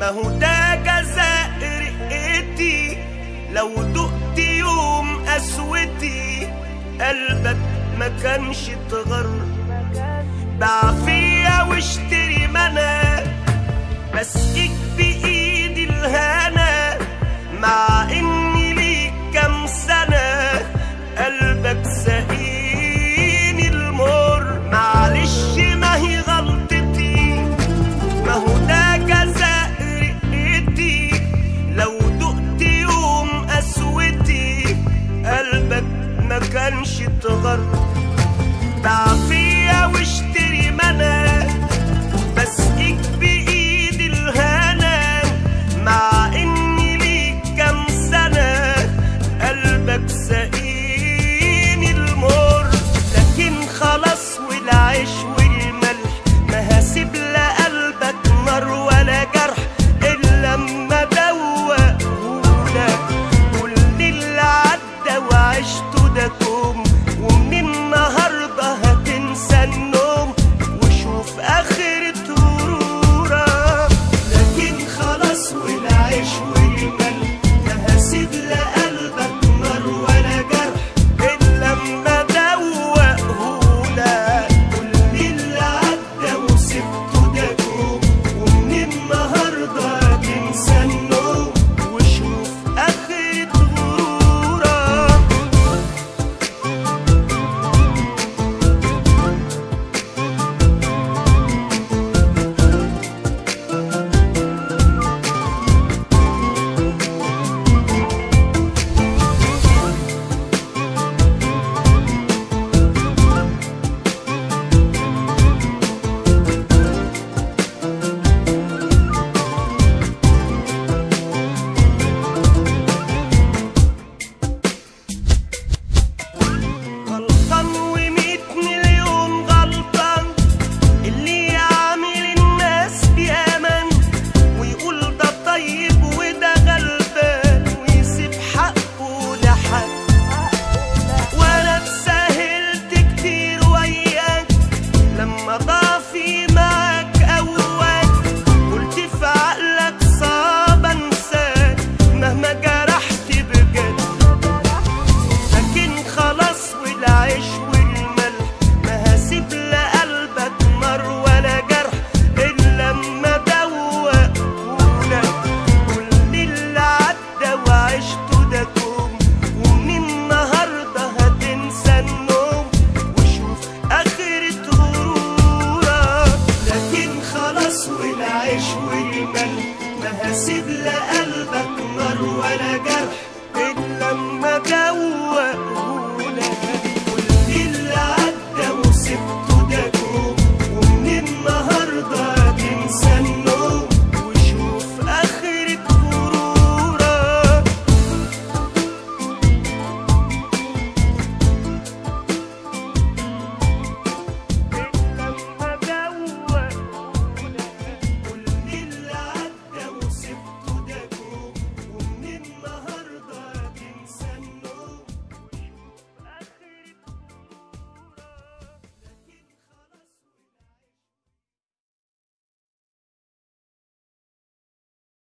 ما هو ده جزاء رقتي لو دقت يوم قسوتي قلبك ما كانش اتغر بعافية واشتري منى بسقيك بإيدي الهنا مع إني ليك كام سنة قلبك سقيني المر معلش ما هي غلطتي ما هو ده جزاء رقتي لو دقت يوم قسوتي قلبك ما كانش اتغر بعافية واشتري منى بسقيك بإيدي الهنا مع إني ليك كام سنة قلبك سقيني المر لكن خلاص والعيش والملح ما هسيب لا قلبك نار ولا جرح إلا لما دوقهولك كل اللي عدى وعشته ده كوم ومن النهارده هتنسى النوم وشوف آخرة غرورك لكن خلاص والعيش والملح لا هسيب لا قلبك نار ولا جرح إلا لما دوقهولك كل اللي عدى وسبته ده كوم ومن النهارده هتنسى النوم وشوف آخرة غرورك غلطان وميت مليون غلطان اللي يعامل الناس بأمان ويقول ده طيب وده غلبان ويسيب حقه لحد وانا اتساهلت كتير وياك لما ضعفي معاك اوقات قلت في عقلك صعب انساك مهما جرحت بجد لكن خلاص والعيش والملح ما هسيب لا قلبك نار ولا جرح الا لما دوقهولك كل اللي عدى وعشته ده كوم ومن النهارده هتنسى النوم وشوف اخرة غرورك لكن خلاص والعيش والملح ما هسيب لا قلبك نار ولا جرح